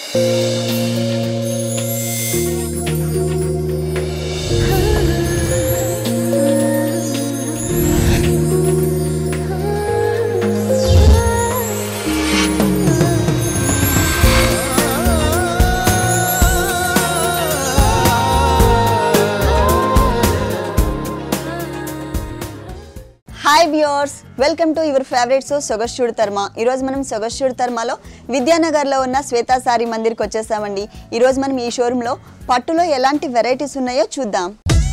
Hi viewers welcome to your favourite show సొగశ్యుడు తర్మ ఈరోజు మనం సొగశ్యుడు తర్మలో విద్యానగర్లో ఉన్న శ్వేతా సారీ మందిర్కి వచ్చేసామండి ఈరోజు మనం ఈ షోరూంలో పట్టులో ఎలాంటి వెరైటీస్ ఉన్నాయో చూద్దాం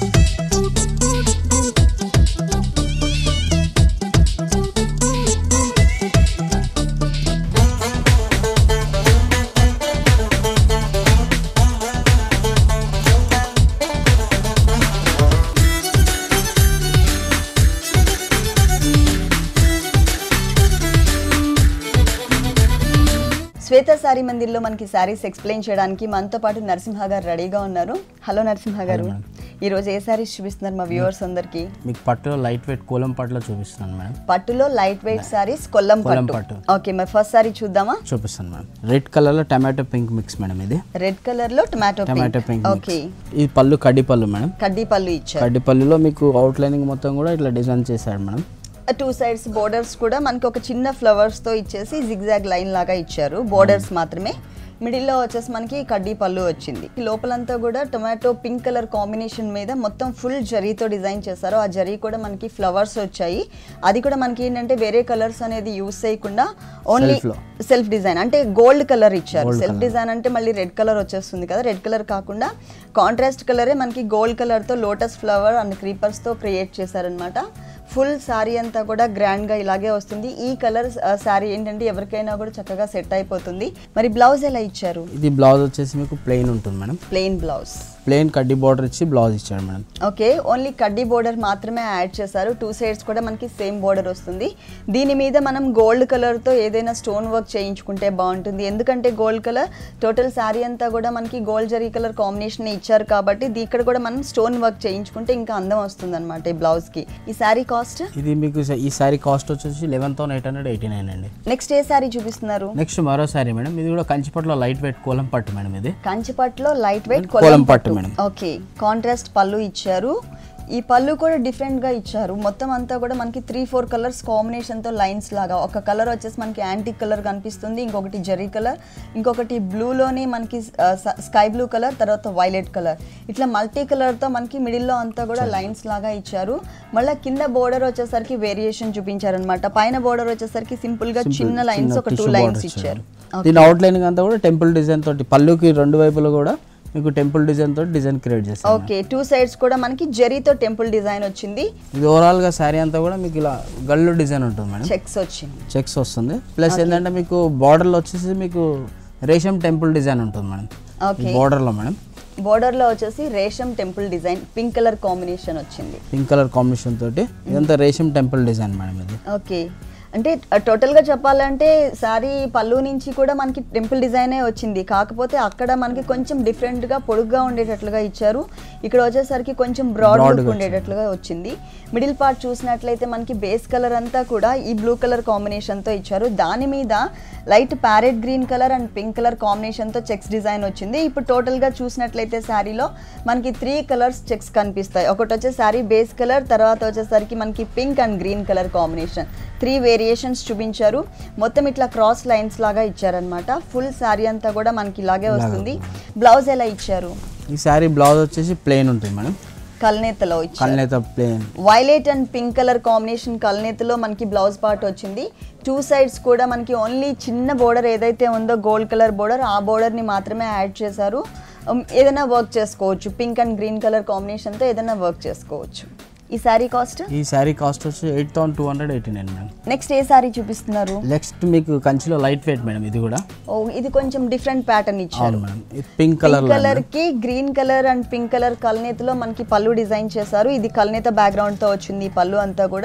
శ్వేత సారీ మందిర్లో మనకి శారీస్ ఎక్స్ప్లెయిన్ చేయడానికి మనతో పాటు నరసింహ గారు రెడీగా ఉన్నారు హలో నరసింహ గారు ఈరోజు ఏ శారీస్ చూపిస్తున్నారు మా వ్యూవర్స్ అందరికి మీకు పట్టులో లైట్ వెయిట్ కోలం పట్టులో చూపిస్తున్నాను మేడం పట్టులో లైట్ వెయిట్ సారీస్ కొల్లం కొల్లం పట్టు పట్టు. ఓకే మరి ఫస్ట్ సారీ చూద్దామా చూపిస్తాను మేడం రెడ్ కలర్లో టమాటో పింక్ మిక్స్ మేడం ఇది రెడ్ కలర్ లో tomato tomato pink pink okay ఇది పళ్ళు కడ్డీ పళ్ళు మేడం కడ్డీ పళ్ళు ఇచ్చారు కడ్డీ పళ్ళులో మీకు అవుట్ లైనింగ్ మొత్తం కూడా ఇట్లా డిజైన్ చేశాడు మేడం టూ సైడ్స్ బోర్డర్స్ కూడా మనకి ఒక చిన్న ఫ్లవర్స్ తో ఇచ్చేసి జిగ్జాగ్ లైన్ లాగా ఇచ్చారు బోర్డర్స్ మాత్రమే మిడిల్లో వచ్చేసి మనకి కడ్డీ పళ్ళు వచ్చింది ఈ లోపలంతా కూడా టొమాటో పింక్ కలర్ కాంబినేషన్ మీద మొత్తం ఫుల్ జరీతో డిజైన్ చేశారు ఆ జరీ కూడా మనకి ఫ్లవర్స్ వచ్చాయి అది కూడా మనకి ఏంటంటే వేరే కలర్స్ అనేది యూస్ చేయకుండా ఓన్లీ Self లో. సెల్ఫ్ డిజైన్ అంటే గోల్డ్ కలర్ ఇచ్చారు సెల్ఫ్ డిజైన్ అంటే మళ్ళీ రెడ్ కలర్ వచ్చేస్తుంది కదా రెడ్ కలర్ కాకుండా కాంట్రాస్ట్ కలరే మనకి గోల్డ్ కలర్తో లోటస్ ఫ్లవర్ అండ్ క్రీపర్స్తో క్రియేట్ చేశారనమాట ఫుల్ శారీ అంతా కూడా గ్రాండ్గా ఇలాగే వస్తుంది ఈ కలర్ శారీ ఏంటంటే ఎవరికైనా కూడా చక్కగా సెట్ అయిపోతుంది మరి బ్లౌజ్ ఎలా ఇచ్చారు ఇది బ్లౌజ్ వచ్చేసి మీకు ప్లెయిన్ ఉంటుంది మేడం ప్లెయిన్ బ్లౌజ్ ప్లెయిన్ కడ్డీ బార్డర్ ఇచ్చి బ్లౌజ్ ఇచ్చాడు మేడం ఓకే ఓన్లీ కడ్డీ బోర్డర్ మాత్రమే యాడ్ చేశారు టూ సైడ్స్ కూడా మనకి సేమ్ బోర్డర్ వస్తుంది దీని మీద మనం గోల్డ్ కలర్తో ఏదైనా స్టోన్ వర్క్ చేయించుకుంటే బాగుంటుంది ఎందుకంటే గోల్డ్ కలర్ టోటల్ శారీ అంతా కూడా మనకి గోల్డ్ జరీ కలర్ కాంబినేషన్ ఇచ్చారు కాబట్టి ఇది ఇక్కడ కూడా మనం స్టోన్ వర్క్ చేయించుకుంటే ఇంకా అందం వస్తుంది అనమాట ఈ బ్లౌజ్కి ఈ శారీ కాస్ట్ ఇది మీకు స- ఈ శారీ కాస్ట్ వచ్చేసి eleven thousand eight hundred eighty nine అండి నెక్స్ట్ ఏ శారీ చూపిస్తున్నారు నెక్స్ట్ మరో శారీ మేడం ఇది కూడా కంచిపట్లో లైట్ వెయిట్ కోలం పట్టు మేడం ఇది కంచిపట్లో లైట్ వెయిట్ కోలం కొలం పట్టు పట్టు మేడం. ఓకే కాంట్రాస్ట్ పళ్ళు ఇచ్చారు ఈ పళ్ళు కూడా డిఫరెంట్ గా ఇచ్చారు మొత్తం అంతా కూడా మనకి త్రీ ఫోర్ కలర్స్ కాంబినేషన్ తో లైన్స్ లాగా ఒక కలర్ వచ్చేసి మనకి యాంటిక్ కలర్ కనిపిస్తుంది ఇంకొకటి జెరీ కలర్ ఇంకొకటి బ్లూలోనే మనకి స్కై బ్లూ కలర్ తర్వాత వైలెట్ కలర్ ఇట్లా మల్టీ కలర్ తో మనకి మిడిల్ లో అంతా కూడా లైన్స్ లాగా ఇచ్చారు మళ్ళీ కింద బోర్డర్ వచ్చేసరికి వేరియేషన్ చూపించారనమాట పైన బోర్డర్ వచ్చేసరికి సింపుల్ గా చిన్న లైన్స్ ఒక టూ tissue లైన్స్ border ఇచ్చారు దీని అవుట్ లైనింగ్ అంతా కూడా టెంపుల్ డిజైన్ తోటి పళ్ళుకి రెండు వైపులు కూడా మీకు టెంపుల్ డిజైన్ తోటి డిజైన్ క్రియేట్ చేస్తాం ఓకే టూ సైడ్స్ కూడా మనకి జరీతో టెంపుల్ డిజైన్ వచ్చింది ఇది ఓవరాల్ గా శారీ అంతా కూడా మీకు ఇలా గల్లు డిజైన్ ఉంటుంది మేడం చెక్స్ వచ్చింది చెక్స్ వస్తుంది ప్లస్ ఏంటంటే మీకు border లో వచ్చేసి మీకు రేషం టెంపుల్ డిజైన్ ఉంటుంది మేడం ఓకే Border లో మేడం బోర్డర్ లో వచ్చేసి రేషం temple design pink colour combination వచ్చింది పింక్ కలర్ కాంబినేషన్ తోటి ఇదంతా రేషం టెంపుల్ డిజైన్ మేడం ఇది ఓకే అంటే టోటల్ గా చెప్పాలంటే సారీ పళ్ళు నుంచి కూడా మనకి టెంపుల్ డిజైనే వచ్చింది కాకపోతే అక్కడ మనకి కొంచెం డిఫరెంట్ గా పొడుగ్గా ఉండేటట్లుగా ఇచ్చారు ఇక్కడ వచ్చేసరికి కొంచెం బ్రాడ్ Broad లుక్ గా ఉండేటట్లుగా వచ్చింది మిడిల్ పార్ట్ చూసినట్లయితే మనకి బేస్ కలర్ అంతా కూడా ఈ బ్లూ కలర్ కాంబినేషన్ తో ఇచ్చారు దాని మీద light parrot green colour and pink colour combination తో చెక్స్ డిజైన్ వచ్చింది ఇప్పుడు టోటల్ గా చూసినట్లయితే శారీలో మనకి త్రీ కలర్స్ చెక్స్ కనిపిస్తాయి ఒకటి వచ్చే శారీ బేస్ కలర్ తర్వాత వచ్చేసరికి మనకి pink and green colour combination three variations చూపించారు మొత్తం ఇట్లా క్రాస్ లైన్స్ లాగా ఇచ్చారనమాట ఫుల్ శారీ అంతా కూడా మనకి ఇలాగే వస్తుంది బ్లౌజ్ ఎలా ఇచ్చారు ఈ శారీ బ్లౌజ్ వచ్చేసి ప్లెయిన్ ఉంటుంది మేడం కల్నేతలో ఇచ్చారు కళ్ళనేత plain violet and pink colour combination కల్నేతలో మనకి బ్లౌజ్ పార్ట్ వచ్చింది టూ సైడ్స్ కూడా మనకి ఓన్లీ చిన్న బోర్డర్ ఏదైతే ఉందో గోల్డ్ కలర్ బోర్డర్ ఆ బోర్డర్ని మాత్రమే యాడ్ చేశారు Um, ఏదైనా వర్క్ చేసుకోవచ్చు పింక్ అండ్ గ్రీన్ కలర్ కాంబినేషన్తో ఏదైనా వర్క్ చేసుకోవచ్చు ఈ శారీ కాస్ట్ ఈ శారీ కాస్ట్ వచ్చి eight thousand two hundred eighty nine madam next a sari చూపిస్తున్నారు నెక్స్ట్ మీకు కంచిలో లైట్ వెయిట్ మేడం ఇది కూడా ఓ ఇది కొంచెం డిఫరెంట్ ప్యాటర్న్ ఇచ్చారు అవును మేడం ఇది పింక్ కలర్ పింక్ కలర్ కి green colour and pink colour కల్నేతలో మనకి పళ్ళు డిజైన్ చేశారు ఇది కల్నేత బ్యాక్గ్రౌండ్ తో వచ్చింది ఈ పళ్ళు అంతా కూడా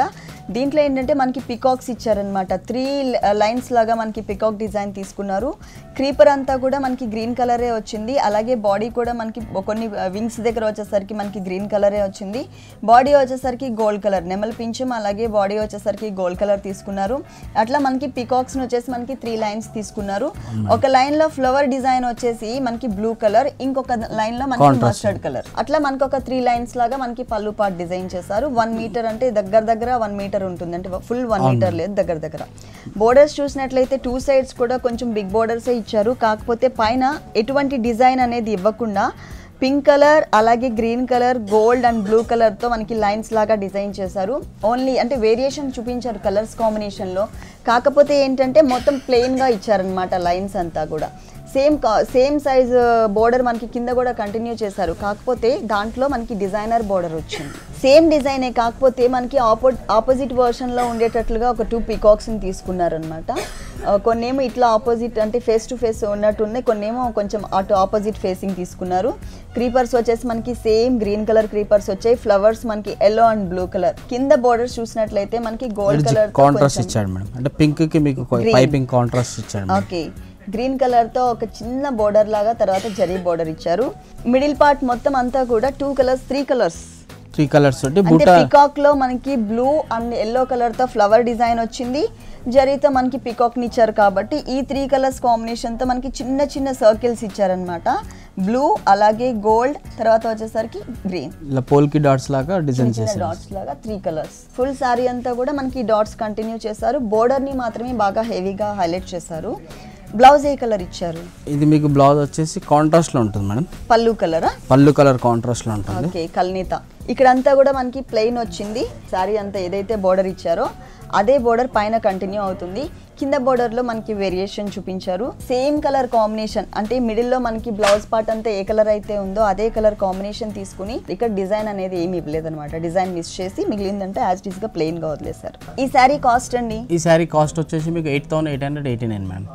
దీంట్లో ఏంటంటే మనకి పికాక్స్ ఇచ్చారనమాట త్రీ లైన్స్ లాగా మనకి పికాక్ డిజైన్ తీసుకున్నారు క్రీపర్ అంతా కూడా మనకి గ్రీన్ కలరే వచ్చింది అలాగే బాడీ కూడా మనకి కొన్ని వింగ్స్ దగ్గర వచ్చేసరికి మనకి గ్రీన్ కలరే వచ్చింది బాడీ వచ్చేసరికి గోల్డ్ కలర్ నెమల్ పింఛం అలాగే బాడీ వచ్చేసరికి గోల్డ్ కలర్ తీసుకున్నారు అట్లా మనకి పికాక్స్ వచ్చేసి మనకి త్రీ లైన్స్ తీసుకున్నారు ఒక లైన్ లో ఫ్లవర్ డిజైన్ వచ్చేసి మనకి బ్లూ కలర్ ఇంకొక లైన్ లో మనకి Contrast. మస్టర్డ్ కలర్ అట్లా మనకి ఒక త్రీ లైన్స్ లాగా మనకి పళ్ళు పార్ట్ డిజైన్ చేశారు వన్ మీటర్ అంటే దగ్గర దగ్గర వన్ మీటర్ ఉంటుంది అంటే ఫుల్ వన్ మీటర్ లేదు దగ్గర దగ్గర బోర్డర్స్ చూసినట్లయితే టూ సైడ్స్ కూడా కొంచెం బిగ్ బోర్డర్సే ఇచ్చారు కాకపోతే పైన ఎటువంటి డిజైన్ అనేది ఇవ్వకుండా పింక్ కలర్ అలాగే green colour gold and blue కలర్తో మనకి లైన్స్ లాగా డిజైన్ చేశారు ఓన్లీ అంటే వేరియేషన్ చూపించారు కలర్స్ కాంబినేషన్లో కాకపోతే ఏంటంటే మొత్తం ప్లెయిన్గా ఇచ్చారనమాట లైన్స్ అంతా కూడా సేమ్ సేమ్ సైజ్ బోర్డర్ మనకి కింద కూడా కంటిన్యూ చేశారు కాకపోతే దాంట్లో మనకి డిజైనర్ బోర్డర్ వచ్చింది సేమ్ డిజైనే కాకపోతే మనకి ఆపో ఆపోజిట్ వర్షన్లో ఉండేటట్లుగా ఒక టూ పీకాక్స్ని తీసుకున్నారనమాట కొన్నేమో ఇట్లా ఆపోజిట్ అంటే ఫేస్ టు ఫేస్ ఉన్నట్టు ఉన్నాయి కొన్నేమో కొంచెం అటు ఆపోజిట్ ఫేసింగ్ తీసుకున్నారు క్రీపర్స్ వచ్చేసి మనకి సేమ్ గ్రీన్ కలర్ క్రీపర్స్ వచ్చాయి ఫ్లవర్స్ మనకి ఎల్లో అండ్ బ్లూ కలర్ కింద బోర్డర్స్ చూసినట్లయితే మనకి గోల్డ్ కలర్ కాంట్రాస్ట్ ఇచ్చాడు మేడం అంటే పింక్ కి మీకు Green. పైపింగ్ కాంట్రాస్ట్ ఇచ్చాడు మేడం. ఓకే గ్రీన్ కలర్ తో ఒక చిన్న బోర్డర్ లాగా తర్వాత జరీ బోర్డర్ ఇచ్చారు మిడిల్ పార్ట్ మొత్తం అంతా కూడా two colours three colours three colours తోటి అంటే బూటా పికాక్ లో మనకి బ్లూ అండ్ ఎల్లో కలర్ తో ఫ్లవర్ డిజైన్ వచ్చింది జరీతో మనకి పికాక్ ని ఇచ్చారు కాబట్టి ఈ త్రీ కలర్స్ కాంబినేషన్ తో మనకి చిన్న చిన్న సర్కిల్స్ ఇచ్చారనమాట బ్లూ అలాగే గోల్డ్ తర్వాత వచ్చేసరికి గ్రీన్ ఇలా పోల్కి డాట్స్ లాగా డిజైన్ చిన్న చేశారు డాట్స్ లాగా త్రీ కలర్స్ ఫుల్ శారీ అంతా కూడా మనకి డాట్స్ కంటిన్యూ చేశారు బోర్డర్ ని మాత్రమే బాగా హెవీగా హైలైట్ చేశారు బ్లౌజ్ ఏ కలర్ ఇచ్చారు ఇది మీకు బ్లౌజ్ వచ్చేసి కాంట్రాస్ట్ లో ఉంటుంది మేడం పళ్ళు కలరా పళ్ళు కలర్ కాంట్రాస్ట్ లో ఉంటుంది ఓకే కల్నీత ఇక్కడంతా కూడా మనకి ప్లెయిన్ వచ్చింది శారీ అంతా ఏదైతే బోర్డర్ ఇచ్చారో అదే బోర్డర్ పైన కంటిన్యూ అవుతుంది కింద border లో మనకి వేరియేషన్ చూపించారు సేమ్ కలర్ కాంబినేషన్ అంటే మిడిల్ లో మనకి బ్లౌజ్ పార్ట్ అంతా ఏ కలర్ అయితే ఉందో అదే కలర్ కాంబినేషన్ తీసుకుని ఇక్కడ డిజైన్ అనేది ఏమి ఇవ్వలేదు అనమాట డిజైన్ మిస్ చేసి మిగిలిందంటే యాజ్ ఇట్ గా ప్లెయిన్ గా వదిలేశారు ఈ శారీ కాస్ట్ అండి ఈ శారీ కాస్ట్ వచ్చేసి మీకు eight thousand eight hundred eighty nine madam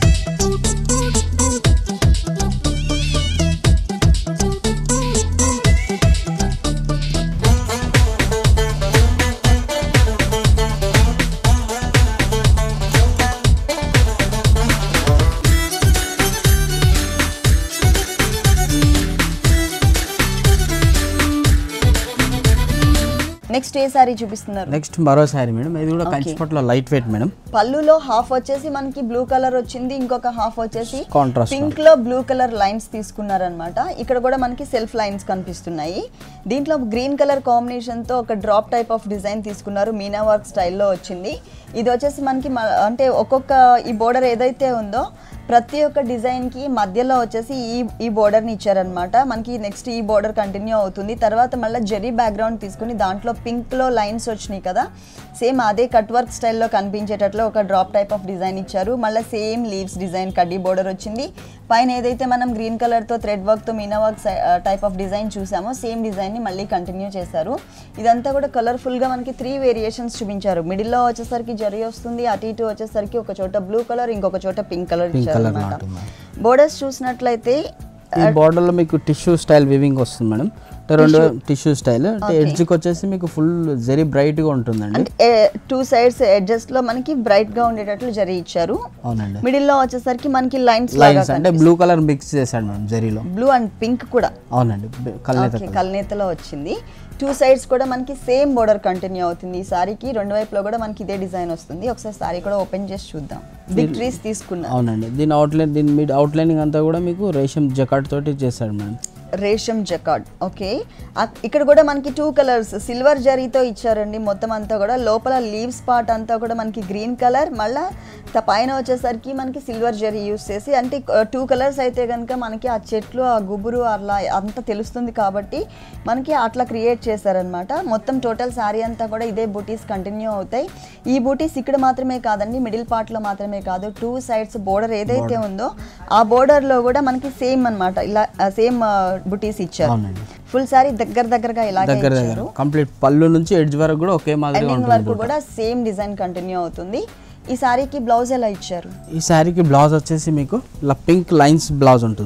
next a sari చూపిస్తున్నారు నెక్స్ట్ మరో శారీ మేడం ఇది కూడా కంచిపట్లో లైట్ వెయిట్ మేడం పళ్ళులో హాఫ్ వచ్చేసి మనకి బ్లూ కలర్ వచ్చింది ఇంకొక హాఫ్ వచ్చేసి కాంట్రాస్ట్ పింక్ లో బ్లూ కలర్ లైన్స్ తీసుకున్నారనమాట ఇక్కడ కూడా మనకి సెల్ఫ్ లైన్స్ కనిపిస్తున్నాయి దీంట్లో గ్రీన్ కలర్ కాంబినేషన్ తో ఒక డ్రాప్ టైప్ ఆఫ్ డిజైన్ తీసుకున్నారు మీనా వర్క్ స్టైల్లో వచ్చింది ఇది వచ్చేసి మనకి మ- అంటే ఒక్కొక్క ఈ బోర్డర్ ఏదైతే ఉందో ప్రతి ఒక్క డిజైన్ కి మధ్యలో వచ్చేసి ఈ ఈ border ని ఇచ్చారనమాట మనకి నెక్స్ట్ ఈ బోర్డర్ కంటిన్యూ అవుతుంది తర్వాత మళ్ళీ జెరీ బ్యాక్గ్రౌండ్ తీసుకుని దాంట్లో పింక్ లో లైన్స్ వచ్చినాయి కదా సేమ్ అదే కట్ వర్క్ స్టైల్లో కనిపించేటట్లు ఒక డ్రాప్ టైప్ ఆఫ్ డిజైన్ ఇచ్చారు మళ్ళీ సేమ్ లీవ్స్ డిజైన్ కడ్డీ బోర్డర్ వచ్చింది పైన ఏదైతే మనం గ్రీన్ కలర్తో థ్రెడ్ వర్క్తో మీనా వర్క్ టైప్ ఆఫ్ డిజైన్ చూసామో సేమ్ డిజైన్ని మళ్ళీ కంటిన్యూ చేశారు ఇదంతా కూడా కలర్ఫుల్గా మనకి త్రీ వేరియేషన్స్ చూపించారు మిడిల్లో వచ్చేసరికి జరీ వస్తుంది అటు ఇటు వచ్చేసరికి ఒక చోట బ్లూ కలర్ ఇంకొక చోట పింక్ కలర్ Pink ఇచ్చారు colour అనమాట లో ఉంటుంది. బోర్డర్స్ చూసినట్లయితే ఈ border లో మీకు టిష్యూ స్టైల్ వివింగ్ వస్తుంది మేడం అంటే రెండు టిష్యూ స్టైల్ అంటే ఎడ్జ్కి వచ్చేసి మీకు ఫుల్ జరీ బ్రైట్ గా ఉంటుందండి అంటే టూ సైడ్స్ ఎడ్జెస్ లో మనకి బ్రైట్ గా ఉండేటట్లు జరీ ఇచ్చారు అవునండి మిడిల్ లో వచ్చేసరికి మనకి లైన్స్ లాగా లైన్స్ అంటే బ్లూ కలర్ మిక్స్ చేశాడు మేడం జరీలో బ్లూ అండ్ పింక్ కూడా అవునండి కల్నేత ఓకే కల్నేతలో వచ్చింది టూ సైడ్స్ కూడా మనకి సేమ్ బోర్డర్ కంటిన్యూ అవుతుంది ఈ సారీకి రెండు వైపులో కూడా మనకి ఇదే డిజైన్ వస్తుంది ఒకసారి సారీ కూడా ఓపెన్ చేసి చూద్దాం బిగ్ ట్రీస్ తీసుకున్నా అవునండి దీని అవుట్లైన్ దీని మీ అవుట్లైనింగ్ అంతా కూడా మీకు రేషం జకాట్ తోటి చేశాడు మేడం రేషం జకాడ్ ఓకే అక్- ఇక్కడ కూడా మనకి టూ కలర్స్ సిల్వర్ జరీతో ఇచ్చారండి మొత్తం అంతా కూడా లోపల లీవ్స్ పార్ట్ అంతా కూడా మనకి గ్రీన్ కలర్ మళ్ళా త- పైన వచ్చేసరికి మనకి సిల్వర్ జరీ యూస్ చేసి అంటే టూ కలర్స్ అయితే కనుక మనకి ఆ చెట్లు ఆ గుబురు అలా అంత తెలుస్తుంది కాబట్టి మనకి అట్లా క్రియేట్ చేశారనమాట మొత్తం టోటల్ శారీ అంతా కూడా ఇదే బూటీస్ కంటిన్యూ అవుతాయి ఈ బూటీస్ ఇక్కడ మాత్రమే కాదండి మిడిల్ పార్ట్లో మాత్రమే కాదు టూ సైడ్స్ బోర్డర్ ఏదైతే ఉందో ఆ బోర్డర్లో కూడా మనకి సేమ్ అన్నమాట ఇలా సేమ్ బుటీస్ ఇచ్చారు అవునండి ఫుల్ సారీ దగ్గర దగ్గరగా ఇలాగే దగ్గర దగ్గర ఇచ్చారు కంప్లీట్ పళ్ళు నుంచి ఎడ్జ్ వరకు కూడా ఒకే మాదిరిగా ఎండింగ్ ఉంటుంది వరకు కూడా సేమ్ డిజైన్ కంటిన్యూ అవుతుంది ఈ సారీకి బ్లౌజ్ ఎలా ఇచ్చారు ఈ శారీకి బ్లౌజ్ వచ్చేసి మీకు ఇలా పింక్ లైన్స్ బ్లౌజ్ ఉంటుంది మేడం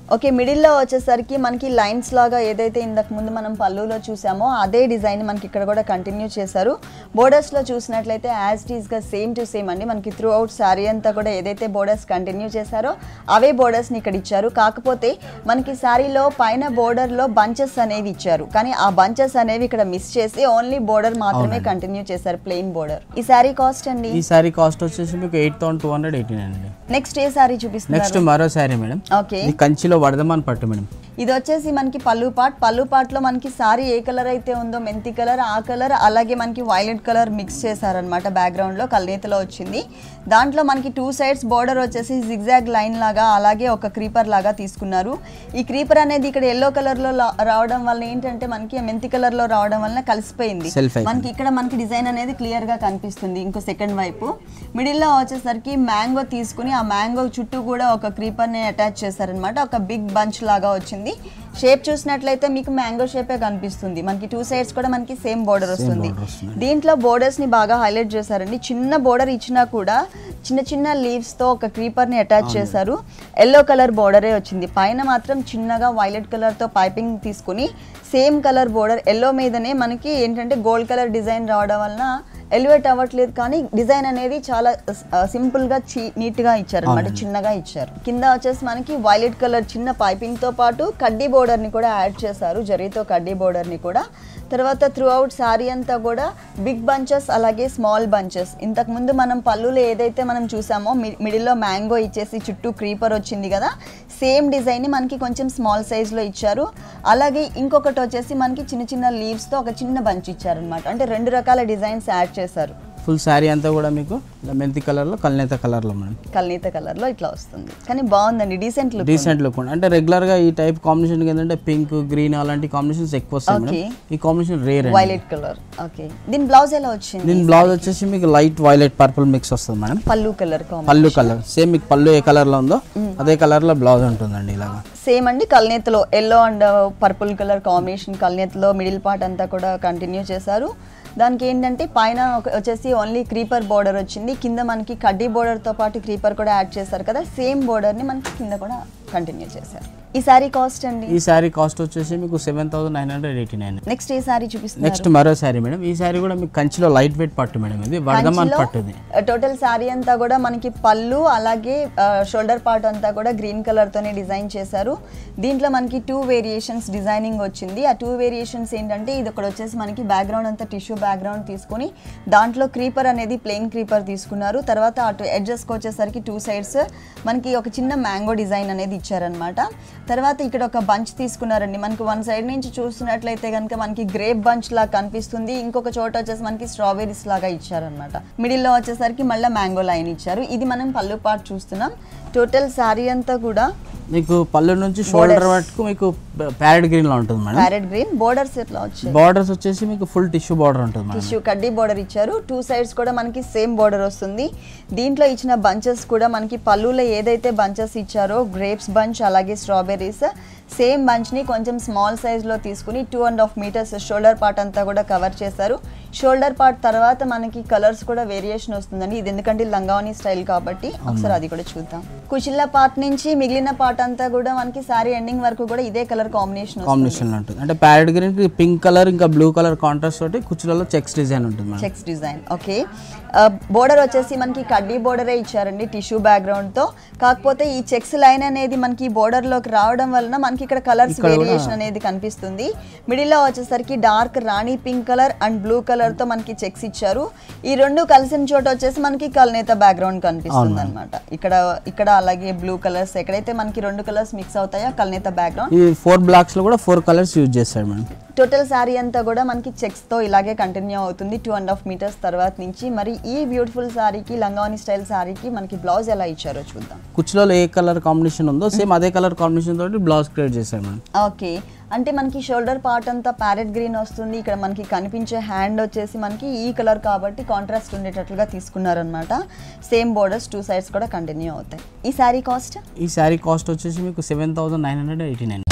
ఓకే మిడిల్లో వచ్చేసరికి మనకి లైన్స్ లాగా ఏదైతే ఇంతకు ముందు మనం పళ్ళులో చూసామో అదే డిజైన్ మనకి ఇక్కడ కూడా కంటిన్యూ చేశారు బోర్డర్స్లో చూసినట్లయితే యాజ్ టీస్గా సేమ్ టు సేమ్ అండి మనకి త్రూ అవుట్ శారీ అంతా కూడా ఏదైతే బోర్డర్స్ కంటిన్యూ చేశారో అవే బోర్డర్స్ని ఇక్కడ ఇచ్చారు కాకపోతే మనకి శారీలో పైన బోర్డర్లో బంచెస్ అనేవి ఇచ్చారు కానీ ఆ బంచెస్ అనేవి ఇక్కడ మిస్ చేసి ఓన్లీ బోర్డర్ మాత్రమే కంటిన్యూ చేశారు ప్లెయిన్ బోర్డర్ ఈ శారీ కాస్ట్ అండి ఈ శారీ కాస్ట్ వచ్చేసి మీకు eight thousand two hundred eighty nine అండి నెక్స్ట్ ఏ శారీ చూపిస్తున్నారు నెక్స్ట్ మరో శారీ మేడం ఓకే ఇది కంచిలో వడదమాన్ పట్టు మేడం ఇది వచ్చేసి మనకి పళ్ళు పాట్ పళ్ళు పాట్లో మనకి సారీ ఏ కలర్ అయితే ఉందో మెంతి కలర్ ఆ కలర్ అలాగే మనకి వైలెట్ కలర్ మిక్స్ చేశారనమాట బ్యాక్గ్రౌండ్లో కల్నేతలో వచ్చింది దాంట్లో మనకి టూ సైడ్స్ బోర్డర్ వచ్చేసి జిగ్జాగ్ లైన్ లాగా అలాగే ఒక క్రీపర్ లాగా తీసుకున్నారు ఈ క్రీపర్ అనేది ఇక్కడ ఎల్లో కలర్లో రావడం వల్ల ఏంటంటే మనకి మెంతి కలర్లో రావడం వల్ల కలిసిపోయింది Self అయిపోయింది. మనకి ఇక్కడ మనకి డిజైన్ అనేది క్లియర్ గా కనిపిస్తుంది ఇంకో సెకండ్ వైపు మిడిల్ లో వచ్చేసరికి మ్యాంగో తీసుకుని ఆ మ్యాంగో చుట్టూ కూడా ఒక క్రీపర్ ని అటాచ్ చేశారనమాట ఒక బిగ్ బంచ్ లాగా వచ్చింది షేప్ చూసినట్లయితే మీకు మ్యాంగో షేపే కనిపిస్తుంది మనకి టూ సైడ్స్ కూడా మనకి సేమ్ బోర్డర్ వస్తుంది border వస్తుంది. దీంట్లో బోర్డర్స్ ని బాగా హైలైట్ చేశారండి చిన్న బోర్డర్ ఇచ్చినా కూడా చిన్న చిన్న లీవ్స్ తో ఒక క్రీపర్ ని అటాచ్ చేశారు ఎల్లో కలర్ బోర్డరే వచ్చింది పైన మాత్రం చిన్నగా వైలెట్ కలర్ తో పైపింగ్ తీసుకుని సేమ్ కలర్ బోర్డర్ ఎల్లో మీదనే మనకి ఏంటంటే గోల్డ్ కలర్ డిజైన్ రావడం వలన ఎలివేట్ అవ్వట్లేదు కానీ డిజైన్ అనేది చాలా సింపుల్ గా చీ నీట్ గా ఇచ్చారు అనమాట చిన్నగా ఇచ్చారు కింద వచ్చేసి మనకి వైలెట్ కలర్ చిన్న పైపింగ్ తో పాటు కడ్డీ బోర్డర్ ని కూడా యాడ్ చేశారు జరీతో కడ్డీ బోర్డర్ ని కూడా తర్వాత త్రూ అవుట్ శారీ అంతా కూడా బిగ్ బంచెస్ అలాగే స్మాల్ బంచెస్ ఇంతకు ముందు మనం పళ్ళులో ఏదైతే మనం చూసామో మి- మిడిల్లో మ్యాంగో ఇచ్చేసి చుట్టూ క్రీపర్ వచ్చింది కదా సేమ్ డిజైన్ని మనకి కొంచెం స్మాల్ సైజ్లో ఇచ్చారు అలాగే ఇంకొకటి వచ్చేసి మనకి చిన్న చిన్న లీవ్స్తో ఒక చిన్న బంచ్ ఇచ్చారనమాట అంటే రెండు రకాల డిజైన్స్ యాడ్ చేశారు ఫుల్ శారీ అంతా కూడా మీకు ఇలా మెంతి కలర్లో కల్నేత కలర్లో మేడం కల్నీత కలర్లో ఇట్లా వస్తుంది కానీ బాగుందండి డీసెంట్ లుక్ డీసెంట్ లుక్ ఉంది అంటే రెగ్యులర్ గా ఈ టైప్ కాంబినేషన్ ఏంటంటే పింక్ గ్రీన్ అలాంటి కాంబినేషన్స్ ఎక్కువ వస్తాయి మేడం Okay. ఈ combination rare violet colour okay దీని బ్లౌజ్ ఎలా వచ్చింది దీని బ్లౌజ్ వచ్చేసి మీకు లైట్ వైలెట్ పర్పుల్ మిక్స్ వస్తుంది మేడం పళ్ళు కలర్ పళ్ళు కలర్ సేమ్ మీకు పళ్ళు ఏ కలర్ లో ఉందో అదే కలర్ లో బ్లౌజ్ ఉంటుందండి ఇలాగా సేమ్ అండి కల్నేతలో yellow and purple colour combination కల్నేతలో మిడిల్ పార్ట్ అంతా కూడా కంటిన్యూ చేశారు దానికి ఏంటంటే పైన ఒక- వచ్చేసి ఓన్లీ క్రీపర్ బోర్డర్ వచ్చింది కింద మనకి కడ్డీ బోర్డర్తో పాటు క్రీపర్ కూడా యాడ్ చేశారు కదా సేమ్ బోర్డర్ని మనకి కింద కూడా కంటిన్యూ చేశారు ఈ సారీ కాస్ట్ అండి ఈ శారీ కాస్ట్ వచ్చేసి మీకు seven thousand nine hundred eighty nine next ఏ సారీ చూపిస్తున్నారు నెక్స్ట్ మరో శారీ మేడం ఈ శారీ కూడా మీకు కంచిలో లైట్ వెయిట్ పట్టు మేడం ఇది వర్ధమాన్ పట్టు ఇది టోటల్ శారీ అంతా కూడా మనకి పళ్ళు అలాగే షోల్డర్ పార్ట్ అంతా కూడా గ్రీన్ కలర్ తోనే డిజైన్ చేశారు దీంట్లో మనకి టూ వేరియేషన్స్ డిజైనింగ్ వచ్చింది ఆ టూ వేరియేషన్స్ ఏంటంటే ఇది ఒకటి వచ్చేసి మనకి బ్యాక్గ్రౌండ్ అంతా టిష్యూ బ్యాక్గ్రౌండ్ తీసుకొని దాంట్లో క్రీపర్ అనేది ప్లెయిన్ క్రీపర్ తీసుకున్నారు తర్వాత అటు ఎడ్జెస్కి వచ్చేసరికి టూ సైడ్స్ మనకి ఒక చిన్న మ్యాంగో డిజైన్ అనేది ఇచ్చారనమాట తర్వాత ఇక్కడ ఒక బంచ్ తీసుకున్నారండి మనకి వన్ సైడ్ నుంచి చూస్తున్నట్లయితే కనుక మనకి గ్రేప్ బంచ్ లాగా కనిపిస్తుంది ఇంకొక చోట వచ్చేసి మనకి స్ట్రాబెరీస్ లాగా ఇచ్చారనమాట మిడిల్లో వచ్చేసరికి మళ్ళీ మ్యాంగో లైన్ ఇచ్చారు ఇది మనం పళ్ళు పాటు చూస్తున్నాం టోటల్ శారీ అంతా కూడా మీకు పళ్ళు నుంచి షోల్డర్ వరకు మీకు ప్యారెట్ గ్రీన్ లో ఉంటుంది మేడం ప్యారెట్ గ్రీన్ బోర్డర్స్ ఎట్లా వచ్చాయి బార్డర్స్ వచ్చేసి మీకు ఫుల్ టిష్యూ బార్డర్ ఉంటుంది మేడం టిష్యూ కడ్డీ బోర్డర్ ఇచ్చారు టూ సైడ్స్ కూడా మనకి సేమ్ బోర్డర్ వస్తుంది దీంట్లో ఇచ్చిన బంచెస్ కూడా మనకి పళ్ళులో ఏదైతే బంచెస్ ఇచ్చారో గ్రేప్స్ బంచ్ అలాగే స్ట్రాబెర్రీస్ సేమ్ బంచ్ని కొంచెం స్మాల్ సైజ్లో తీసుకుని two and half metres shoulder part అంతా కూడా కవర్ చేశారు షోల్డర్ పార్ట్ తర్వాత మనకి కలర్స్ కూడా వేరియేషన్ వస్తుందండి ఇది ఎందుకంటే లంగావని స్టైల్ కాబట్టి ఒకసారి అది కూడా చూద్దాం కుచిల్ల పార్ట్ నుంచి మిగిలిన పార్ట్ అంతా కూడా మనకి సారీ ఎండింగ్ వరకు కూడా ఇదే కలర్ కాంబినేషన్ వస్తుంది కాంబినేషన్ లో ఉంటుంది అంటే ప్యారెట్ గ్రీన్ కి పింక్ కలర్ ఇంకా బ్లూ కలర్ కాంట్రాస్ట్ తోటి కుచ్చులలో చెక్స్ డిజైన్ ఉంటుంది madam checks design okay border వచ్చేసి మనకి కడ్డీ బోర్డరే ఇచ్చారండి టిష్యూ బ్యాక్గ్రౌండ్ తో కాకపోతే ఈ చెక్స్ లైన్ అనేది మనకి border లోకి రావడం వలన మనకి ఇక్కడ కలర్స్ వేరియేషన్ అనేది కనిపిస్తుంది మిడిల్ లో వచ్చేసరికి డార్క్ రాణి pink colour and blue colour తో మనకి చెక్స్ ఇచ్చారు ఈ రెండు కలిసిన చోట వచ్చేసి మనకి కల్నేత బ్యాక్గ్రౌండ్ కనిపిస్తుంది అనమాట ఇక్కడ ఇక్కడ అలాగే బ్లూ కలర్స్ ఎక్కడైతే మనకి రెండు కలర్స్ మిక్స్ అవుతాయో కల్నేత బ్యాక్గ్రౌండ్ ఈ ఫోర్ బ్లాక్స్ లో కూడా ఫోర్ కలర్స్ యూజ్ చేస్తాడు మేడం టోటల్ శారీ అంతా కూడా మనకి చెక్స్ తో ఇలాగే కంటిన్యూ అవుతుంది టూ అండ్ హాఫ్ మీటర్స్ తర్వాత నుంచి మరి ఈ బ్యూటిఫుల్ శారీకి లంగావని స్టైల్ శారీకి మనకి బ్లౌజ్ ఎలా ఇచ్చారో చూద్దాం కుచ్చులలో ఏ కలర్ కాంబినేషన్ ఉందో సేమ్ అదే కలర్ కాంబినేషన్ తోటి బ్లౌజ్ క్రియేట్ చేశాడు మేడం ఓకే అంటే మనకి షోల్డర్ పార్ట్ అంతా ప్యారెట్ గ్రీన్ వస్తుంది ఇక్కడ మనకి కనిపించే హ్యాండ్ వచ్చేసి మనకి ఈ కలర్ కాబట్టి కాంట్రాస్ట్ ఉండేటట్లుగా తీసుకున్నారనమాట సేమ్ బోర్డర్స్ టూ సైడ్స్ కూడా కంటిన్యూ అవుతాయి ఈ శారీ కాస్ట్ ఈ శారీ కాస్ట్ వచ్చేసి మీకు seven thousand nine hundred eighty nine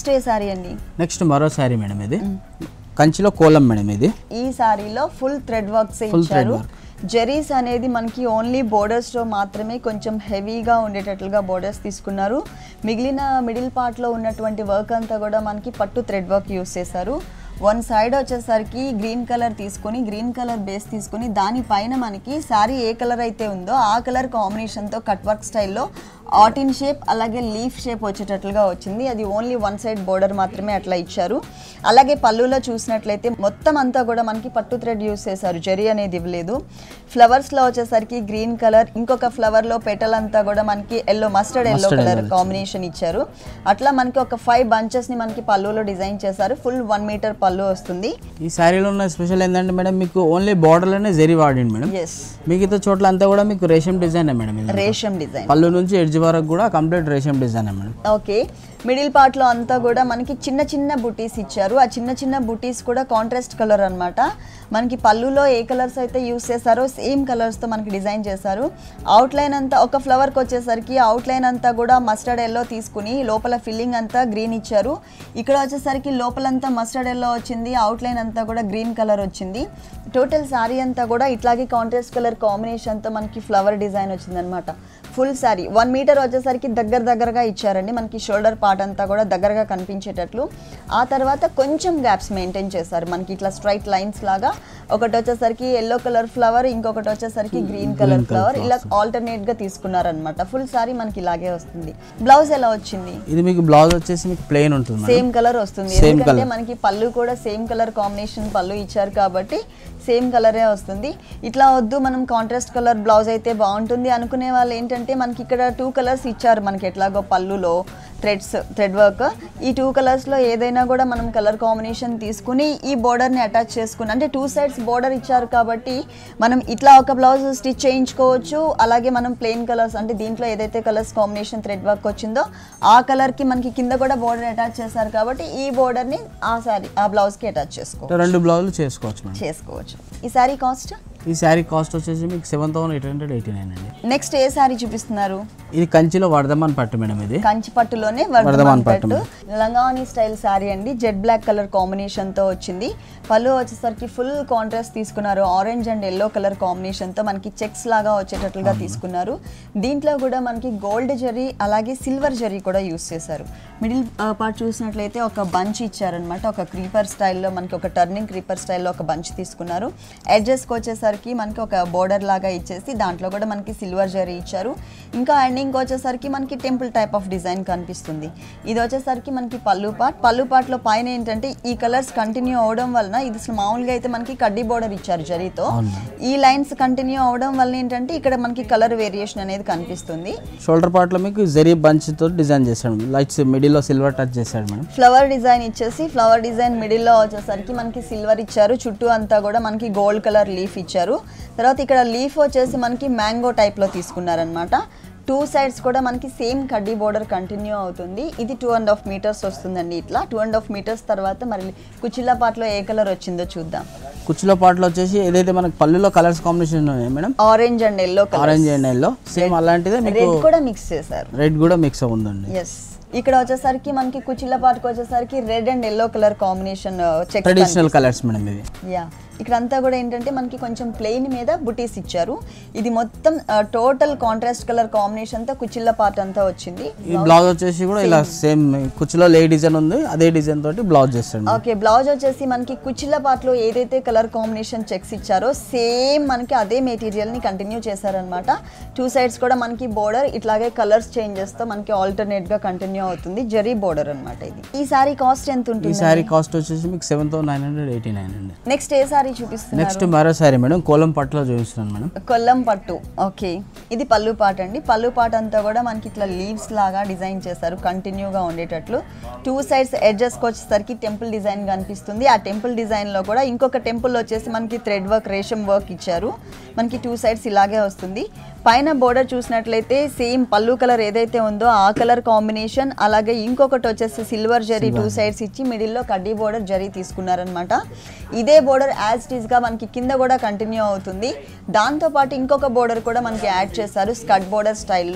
next ఏ సారీ అండి నెక్స్ట్ మరో శారీ మేడం ఇది కంచిలో కోలం మేడం ఇది ఈ సారీలో full thread works Full thread ఇచ్చారు work. జెరీస్ అనేది మనకి ఓన్లీ బోర్డర్స్లో మాత్రమే కొంచెం హెవీగా ఉండేటట్లుగా బోర్డర్స్ తీసుకున్నారు మిగిలిన మిడిల్ పార్ట్లో ఉన్నటువంటి వర్క్ అంతా కూడా మనకి పట్టు థ్రెడ్ వర్క్ యూస్ చేశారు వన్ సైడ్ వచ్చేసరికి గ్రీన్ కలర్ తీసుకొని గ్రీన్ కలర్ బేస్ తీసుకొని దానిపైన మనకి శారీ ఏ కలర్ అయితే ఉందో ఆ కలర్ కాంబినేషన్తో కట్ వర్క్ స్టైల్లో ఆటిన్ షేప్ అలాగే లీఫ్ షేప్ వచ్చేటట్లుగా వచ్చింది అది ఓన్లీ వన్ సైడ్ బోర్డర్ మాత్రమే అట్లా ఇచ్చారు అలాగే పళ్ళులో చూసినట్లయితే మొత్తం అంతా కూడా మనకి పట్టు థ్రెడ్ యూస్ చేశారు జరీ అనేది ఇవ్వలేదు ఫ్లవర్స్లో వచ్చేసరికి గ్రీన్ కలర్ ఇంకొక ఫ్లవర్లో పెటల్ అంతా కూడా మనకి yellow mustard yellow Mustard colour yellow combination ఇచ్చారు అట్లా మనకి ఒక ఫైవ్ బంచెస్ని మనకి పళ్ళులో డిజైన్ చేశారు ఫుల్ వన్ మీటర్ పళ్ళు వస్తుంది ఈ శారీలో ఉన్న స్పెషల్ ఏంటంటే మేడం మీకు ఓన్లీ బార్డర్లోనే జరీ వాడింది మేడం ఎస్ మిగతా చోట్ల అంతా కూడా మీకు రేషం డిజైన్ మేడం ఇది రేషం డిజైన్ పళ్ళు నుంచి ఎడ్జ్ వరకు కూడా కంప్లీట్ రేషం డిజైన్ మేడం ఓకే మిడిల్ పార్ట్లో అంతా కూడా మనకి చిన్న చిన్న బుటీస్ ఇచ్చారు ఆ చిన్న చిన్న బుటీస్ కూడా కాంట్రాస్ట్ కలర్ అన్నమాట మనకి పళ్ళులో ఏ కలర్స్ అయితే యూస్ చేశారో సేమ్ కలర్స్తో మనకి డిజైన్ చేశారు అవుట్లైన్ అంతా ఒక ఫ్లవర్కి వచ్చేసరికి అవుట్లైన్ అంతా కూడా మస్టర్డ్ ఎల్లో తీసుకుని లోపల ఫిల్లింగ్ అంతా గ్రీన్ ఇచ్చారు ఇక్కడ వచ్చేసరికి లోపలంతా మస్టర్డ్ ఎల్లో వచ్చింది అవుట్లైన్ అంతా కూడా గ్రీన్ కలర్ వచ్చింది టోటల్ శారీ అంతా కూడా ఇట్లాగే కాంట్రాస్ట్ కలర్ కాంబినేషన్తో మనకి ఫ్లవర్ డిజైన్ వచ్చిందనమాట ఫుల్ శారీ వన్ మీటర్ వచ్చేసరికి దగ్గర దగ్గరగా ఇచ్చారండి మనకి షోల్డర్ పార్ట్ అంతా కూడా దగ్గరగా కనిపించేటట్లు ఆ తర్వాత కొంచెం గ్యాప్స్ మెయింటైన్ చేశారు మనకి ఇట్లా స్ట్రైట్ లైన్స్ లాగా ఒకటి వచ్చేసరికి ఎల్లో కలర్ ఫ్లవర్ ఇంకొకటి వచ్చేసరికి గ్రీన్ కలర్ ఫ్లవర్ ఇలా ఆల్టర్నేట్ గా తీసుకున్నారనమాట ఫుల్ శారీ మనకి ఇలాగే వస్తుంది బ్లౌజ్ ఎలా వచ్చింది ఇది మీకు బ్లౌజ్ వచ్చేసి మీకు ప్లెయిన్ ఉంటుంది మేడం సేమ్ కలర్ వస్తుంది Same ఎందుకంటే colour. మనకి పళ్ళు కూడా సేమ్ కలర్ కాంబినేషన్ పళ్ళు ఇచ్చారు కాబట్టి సేమ్ కలరే వస్తుంది ఇట్లా వద్దు మనం కాంట్రాస్ట్ కలర్ బ్లౌజ్ అయితే బాగుంటుంది అనుకునే వాళ్ళు ఏంటంటే మనకి ఇక్కడ టూ కలర్స్ ఇచ్చారు మనకి ఎట్లాగో పళ్ళులో థ్రెడ్స్ థ్రెడ్ వర్క్ ఈ టూ కలర్స్లో ఏదైనా కూడా మనం కలర్ కాంబినేషన్ తీసుకుని ఈ బోర్డర్ని అటాచ్ చేసుకుని అంటే టూ సైడ్స్ బోర్డర్ ఇచ్చారు కాబట్టి మనం ఇట్లా ఒక బ్లౌజ్ స్టిచ్ చేయించుకోవచ్చు అలాగే మనం ప్లెయిన్ కలర్స్ అంటే దీంట్లో ఏదైతే కలర్స్ కాంబినేషన్ థ్రెడ్ వర్క్ వచ్చిందో ఆ కలర్కి మనకి కింద కూడా బోర్డర్ అటాచ్ చేశారు కాబట్టి ఈ బోర్డర్ని ఆ సారీ ఆ బ్లౌజ్కి అటాచ్ చేసుకోవచ్చు రెండు బ్లౌజులు చేసుకోవచ్చు మేడం చేసుకోవచ్చు ఈ సారీ కాస్ట్ ఈ శారీ కాస్ట్ వచ్చేసి మీకు seven thousand eight hundred eighty nine అండి నెక్స్ట్ ఏ సారీ చూపిస్తున్నారు ఇది కంచిలో వర్ధమాన్ పట్టు మేడం ఇది కంచి పట్టులోనే వర్ధమాన్ వర్ధమాన్ పట్టు. పట్టు లంగావని స్టైల్ శారీ అండి జెడ్ బ్లాక్ కలర్ కాంబినేషన్ తో వచ్చింది పళ్ళు వచ్చేసరికి ఫుల్ కాంట్రాస్ట్ తీసుకున్నారు orange and yellow colour combination తో మనకి చెక్స్ లాగా వచ్చేటట్లుగా తీసుకున్నారు దీంట్లో కూడా మనకి గోల్డ్ జరీ అలాగే సిల్వర్ జరీ కూడా యూస్ చేశారు మిడిల్ పార్ట్ చూసినట్లయితే ఒక బంచ్ ఇచ్చారనమాట ఒక క్రీపర్ స్టైల్లో మనకి ఒక టర్నింగ్ క్రీపర్ స్టైల్లో ఒక బంచ్ తీసుకున్నారు ఎడ్జెస్కి వచ్చేసరికి మనకి ఒక బోర్డర్ లాగా ఇచ్చేసి దాంట్లో కూడా మనకి సిల్వర్ జరీ ఇచ్చారు ఇంకా ఎండింగ్ వచ్చేసరికి మనకి టెంపుల్ టైప్ ఆఫ్ డిజైన్ కనిపిస్తుంది ఇది వచ్చేసరికి మనకి పళ్ళు పార్ట్ పళ్ళు పార్ట్లో పైన ఏంటంటే ఈ కలర్స్ కంటిన్యూ అవడం వలన ఇది అసలు మామూలుగా అయితే మనకి కడ్డీ బోర్డర్ ఇచ్చారు జరీతో అవును. ఈ లైన్స్ కంటిన్యూ అవడం వల్ల ఏంటంటే ఇక్కడ మనకి కలర్ వేరియేషన్ అనేది కనిపిస్తుంది షోల్డర్ పార్ట్లో మీకు జరీ బంచ్ తో డిజైన్ చేశాడు లైట్స్ మిడిల్లో సిల్వర్ టచ్ చేశాడు మేడం ఫ్లవర్ డిజైన్ ఇచ్చేసి ఫ్లవర్ డిజైన్ మిడిల్లో వచ్చేసరికి మనకి సిల్వర్ ఇచ్చారు చుట్టూ అంతా కూడా మనకి గోల్డ్ కలర్ లీఫ్ ఇచ్చారు తర్వాత ఇక్కడ లీఫ్ వచ్చేసి మనకి మ్యాంగో టైప్లో తీసుకున్నారనమాట టూ సైడ్స్ కూడా మనకి సేమ్ కడ్డీ బోర్డర్ కంటిన్యూ అవుతుంది ఇది టూ అండ్ హాఫ్ మీటర్స్ వస్తుందండి ఇట్లా టూ అండ్ హాఫ్ మీటర్స్ తర్వాత మరి కుచిల్లా పాటలో ఏ కలర్ వచ్చిందో చూద్దాం కుర్చీలో పాటలో వచ్చేసి ఏదైతే మనకి పళ్ళులో కలర్స్ కాంబినేషన్ ఉన్నాయి madam orange and yellow colour orange and yellow same అలాంటిదే మీకు రెడ్ కూడా మిక్స్ చేశారు రెడ్ కూడా మిక్స్ ఉందండి ఎస్ ఇక్కడ వచ్చేసరికి మనకి కుచిల్లా పాటకు వచ్చేసరికి red and yellow colour combination check traditional colours madam ఇవి యా ఇక్కడ అంతా కూడా ఏంటంటే మనకి కొంచెం ప్లెయిన్ మీద బుటీస్ ఇచ్చారు ఇది మొత్తం టోటల్ కాంట్రాస్ట్ కలర్ కాంబినేషన్ తో కుచిల్ల పార్ట్ అంతా వచ్చింది ఈ బ్లౌజ్ వచ్చేసి కూడా ఇలా సేమ్ కుర్చీలో లే డిజైన్ ఉంది అదే డిజైన్ తోటి బ్లౌజ్ చేస్తాడు ఓకే బ్లౌజ్ వచ్చేసి మనకి కుచిల్ల పార్ట్ లో ఏదైతే కలర్ కాంబినేషన్ చెక్స్ ఇచ్చారో సేమ్ మనకి అదే మెటీరియల్ ని కంటిన్యూ చేశారనమాట టూ సైడ్స్ కూడా మనకి బోర్డర్ ఇట్లాగే కలర్స్ చేంజెస్ తో మనకి ఆల్టర్నేట్ గా కంటిన్యూ అవుతుంది జరీ బోర్డర్ అన్నమాట ఇది ఈ సారీ కాస్ట్ ఎంత ఈ ఉంటుంది శారీ కాస్ట్ వచ్చేసి మీకు seven thousand nine hundred eighty nine అండి నెక్స్ట్ ఏ సారీ చూపిస్తున్నారు నెక్స్ట్ మరో శారీ మేడం కోలం పట్టులో చూపిస్తున్నాను మేడం కొల్లం పట్టు ఓకే ఇది పళ్ళు పాట అండి పళ్ళు పాట అంతా కూడా మనకి ఇట్లా లీవ్స్ లాగా డిజైన్ చేశారు కంటిన్యూగా ఉండేటట్లు టూ సైడ్స్ ఎడ్జెస్కి వచ్చేసరికి టెంపుల్ డిజైన్ కనిపిస్తుంది ఆ టెంపుల్ డిజైన్లో కూడా ఇంకొక టెంపుల్ వచ్చేసి మనకి థ్రెడ్ వర్క్ రేషం వర్క్ ఇచ్చారు మనకి టూ సైడ్స్ ఇలాగే వస్తుంది పైన బోర్డర్ చూసినట్లయితే సేమ్ పళ్ళు కలర్ ఏదైతే ఉందో ఆ కలర్ కాంబినేషన్ అలాగే ఇంకొకటి వచ్చేసి సిల్వర్ జరీ టూ సైడ్స్ ఇచ్చి మిడిల్లో కడ్డీ బోర్డర్ జరీ తీసుకున్నారనమాట ఇదే బోర్డర్ యాజ్ ఇట్ గా మనకి కింద కూడా కంటిన్యూ అవుతుంది దాంతోపాటు ఇంకొక బోర్డర్ కూడా మనకి యాడ్ చేశారు స్కట్ బోర్డర్ స్టైల్లో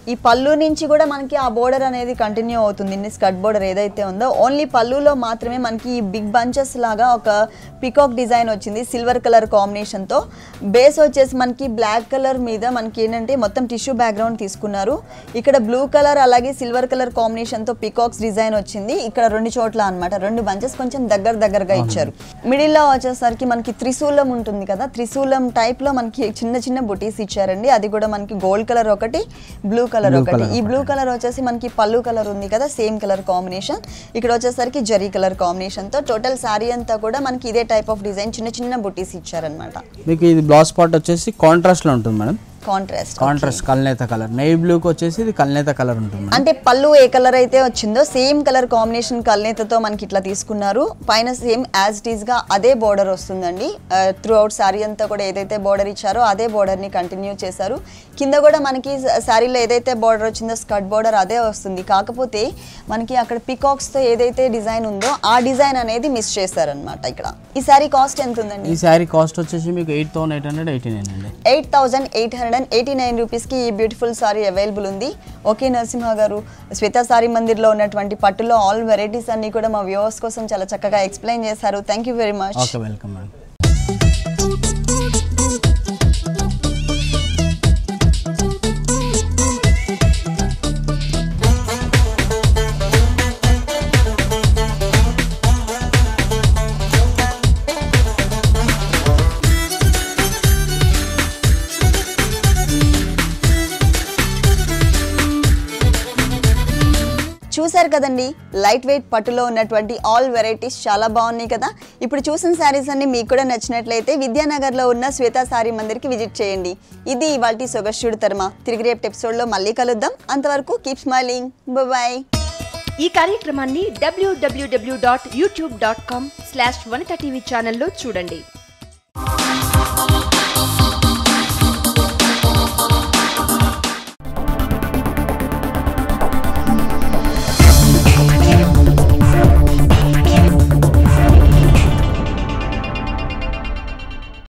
ఈ పళ్ళు నుంచి కూడా మనకి ఆ బోర్డర్ అనేది కంటిన్యూ అవుతుంది ఇన్ని స్కర్ట్ బోర్డర్ ఏదైతే ఉందో ఓన్లీ పళ్ళులో మాత్రమే మనకి ఈ బిగ్ బంచెస్ లాగా ఒక పికాక్ డిజైన్ వచ్చింది సిల్వర్ కలర్ కాంబినేషన్తో బేస్ వచ్చేసి మనకి బ్లాక్ కలర్ మీద మనకి ఏంటంటే మొత్తం టిష్యూ బ్యాక్గ్రౌండ్ తీసుకున్నారు ఇక్కడ బ్లూ కలర్ అలాగే సిల్వర్ కలర్ కాంబినేషన్తో పికాక్స్ డిజైన్ వచ్చింది ఇక్కడ రెండు చోట్ల అన్నమాట రెండు బంచెస్ కొంచెం దగ్గర దగ్గరగా ఇచ్చారు మిడిల్లో వచ్చేసరికి మనకి త్రిశూలం ఉంటుంది కదా త్రిశూలం టైప్ లో మనకి చిన్న చిన్న బుటీస్ ఇచ్చారండి అది కూడా మనకి గోల్డ్ కలర్ ఒకటి బ్లూ కలర్ Blue ఒకటి colour ఈ బ్లూ కలర్ వచ్చేసి మనకి పళ్ళు కలర్ ఉంది కదా సేమ్ కలర్ కాంబినేషన్ ఇక్కడ వచ్చేసరికి జరీ కలర్ కాంబినేషన్ తో టోటల్ శారీ అంతా కూడా మనకి ఇదే టైప్ ఆఫ్ డిజైన్ చిన్న చిన్న బుటీస్ ఇచ్చారనమాట మీకు ఇది బ్లౌజ్ పార్ట్ వచ్చేసి కాంట్రాస్ట్లో ఉంటుంది మేడం కాంట్రాస్ట్ కాంట్రాస్ట్ కల్నేత కలర్ నెయ్యి బ్లూకి వచ్చేసి ఇది కల్నేత కలర్ ఉంటుంది మేడం అంటే పళ్ళు ఏ కలర్ అయితే వచ్చిందో సేమ్ కలర్ కాంబినేషన్ కల్నేతతో మనకి ఇట్లా తీసుకున్నారు పైన సేమ్ యాజ్ ఇట్ ఈస్ గా అదే బోర్డర్ వస్తుందండి త్రూ అవుట్ శారీ అంతా కూడా ఏదైతే బోర్డర్ ఇచ్చారో అదే బోర్డర్ ని కంటిన్యూ చేశారు కింద కూడా మనకి శారీలో ఏదైతే బోర్డర్ వచ్చిందో స్కర్ట్ బోర్డర్ అదే వస్తుంది కాకపోతే మనకి అక్కడ పికాక్స్ తో ఏదైతే డిజైన్ ఉందో ఆ డిజైన్ అనేది మిస్ చేశారనమాట ఇక్కడ ఈ శారీ కాస్ట్ ఎంత ఉందండి ఈ శారీ కాస్ట్ వచ్చేసి మీకు eight thousand eight hundred eighty nine అండి eight thousand eight hundred and eighty nine రూపీస్కి ఈ బ్యూటిఫుల్ సారీ అవైలబుల్ ఉంది ఓకే నరసింహ గారు శ్వేత సారీ మందిర్లో ఉన్నటువంటి పట్టులో ఆల్ వెరైటీస్ అన్ని కూడా మా వ్యూవర్స్ కోసం చాలా చక్కగా ఎక్స్ప్లెయిన్ చేశారు thank you very much okay welcome madam చూశారు కదండి లైట్ వెయిట్ పట్టులో ఉన్నటువంటి ఆల్ వెరైటీస్ చాలా బాగున్నాయి కదా ఇప్పుడు చూసిన శారీస్ అన్ని మీకు కూడా నచ్చినట్లయితే విద్యానగర్లో ఉన్న శ్వేత సారీ మందిర్కి విజిట్ చేయండి ఇది ఇవాళ సొగస్యుడు తర్మ తిరిగి రేపు ఎపిసోడ్లో మళ్ళీ కలుద్దాం అంతవరకు కీప్ స్మైలింగ్ బాయ్ ఈ కార్యక్రమాన్ని W W W dot YouTube dot com slash Vanitha TV ఛానల్లో చూడండి